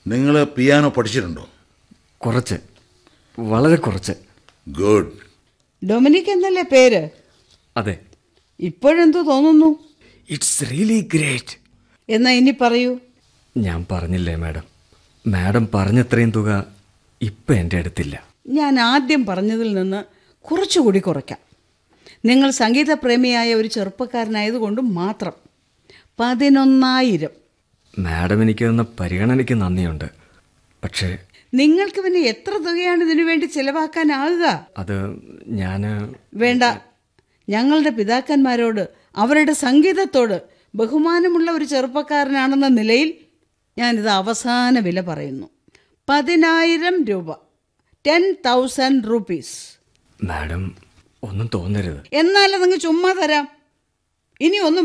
നിങ്ങൾ പിയാനോ പഠിച്ചിട്ടുണ്ടോ കുറച്ച് വളരെ കുറച്ച് ഗുഡ് ഡൊമിനിക് എന്നല്ലേ പേര് അതെ ഇപ്പോഴെന്തു തോന്നുന്നു ഇറ്റ്സ് റിയലി ഗ്രേറ്റ് എന്നാ ഇനി പറയൂ ഞാൻ പറഞ്ഞില്ലേ മാഡം മാഡം പറഞ്ഞത്രയും തുക ഇപ്പം എൻ്റെ അടുത്തില്ല ഞാൻ ആദ്യം പറഞ്ഞതിൽ നിന്ന് കുറച്ചുകൂടി കുറയ്ക്കാം നിങ്ങൾ സംഗീതപ്രേമിയായ ഒരു ചെറുപ്പക്കാരനായതുകൊണ്ട് മാത്രം പതിനൊന്നായിരം മാഡം എനിക്ക് തന്ന പരിഗണനയ്ക്ക് നന്ദിയുണ്ട് പക്ഷേ നിങ്ങൾക്ക് പിന്നെ എത്ര തുകയാണ് ഇതിനു വേണ്ടി ചിലവാക്കാനാകുക അത് ഞാൻ വേണ്ട ഞങ്ങളുടെ പിതാക്കന്മാരോട് അവരുടെ സംഗീതത്തോട് ബഹുമാനമുള്ള ഒരു ചെറുപ്പക്കാരനാണെന്ന നിലയിൽ ഞാനിത് അവസാന വില പറയുന്നു പതിനായിരം രൂപ ടെൻ തൗസൻഡ് റുപ്പീസ് മാഡം ഒന്നും തോന്നരുത് എന്നാൽ അതങ്ങ് ചുമ്മാ തരാം ഇനി ഒന്നും